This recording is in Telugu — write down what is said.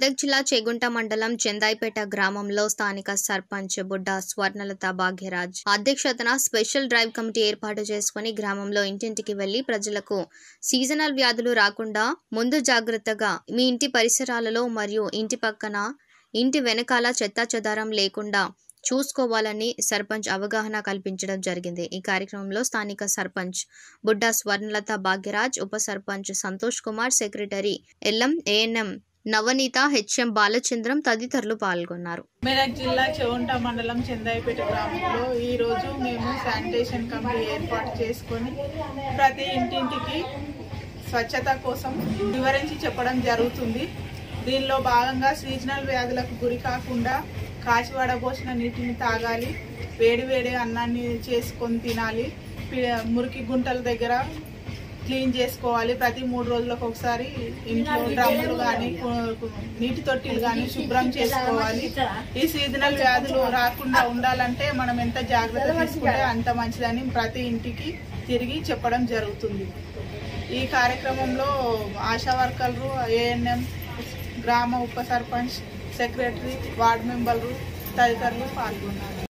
మెదక్ జిల్లా చేగుంట మండలం చెందాయిపేట గ్రామంలో స్థానిక సర్పంచ్ బుడ్డ స్వర్ణలత భాగ్యరాజ్ అధ్యక్షతన స్పెషల్ డ్రైవ్ కమిటీ ఏర్పాటు చేసుకుని గ్రామంలో ఇంటింటికి వెళ్లి ప్రజలకు సీజనల్ వ్యాధులు రాకుండా ముందు జాగ్రత్తగా మీ ఇంటి పరిసరాలలో మరియు ఇంటి పక్కన ఇంటి వెనకాల చెత్తా చెదారం లేకుండా చూసుకోవాలని సర్పంచ్ అవగాహన కల్పించడం జరిగింది ఈ కార్యక్రమంలో స్థానిక సర్పంచ్ బుడ్డ స్వర్ణలత భాగ్యరాజ్ ఉప sarpanch Santosh Kumar secretary LM ANM Navaneetha HM Balachandram తదితరులు పాల్గొన్నారు మెదక్ జిల్లా చెవుంట మండలం చందాయిపేట గ్రామంలో ఈ రోజు మేము శానిటేషన్ కమిటీ ఏర్పాటు చేసుకొని ప్రతి ఇంటింటికి స్వచ్ఛత కోసం వివరించి చెప్పడం జరుగుతుంది దీనిలో భాగంగా సీజనల్ వ్యాధులకు గురి కాకుండా కాచి వడబోసిన నీటిని తాగాలి వేడి వేడి అన్నాన్ని చేసుకొని తినాలి పి- మురికి గుంటల దగ్గర క్లీన్ చేసుకోవాలి ప్రతి మూడు రోజులకు ఒకసారి ఇంట్లో డ్రమ్ములు కానీ నీటి తొట్టిలు కానీ శుభ్రం చేసుకోవాలి ఈ సీజనల్ వ్యాధులు రాకుండా ఉండాలంటే మనం ఎంత జాగ్రత్త తీసుకుంటే అంత మంచిదని ప్రతి ఇంటికి తిరిగి చెప్పడం జరుగుతుంది ఈ కార్యక్రమంలో ఆశా వర్కర్లు ఏఎన్ఎం గ్రామ ఉప సర్పంచ్ సెక్రటరీ వార్డు మెంబర్లు తదితరులు పాల్గొన్నారు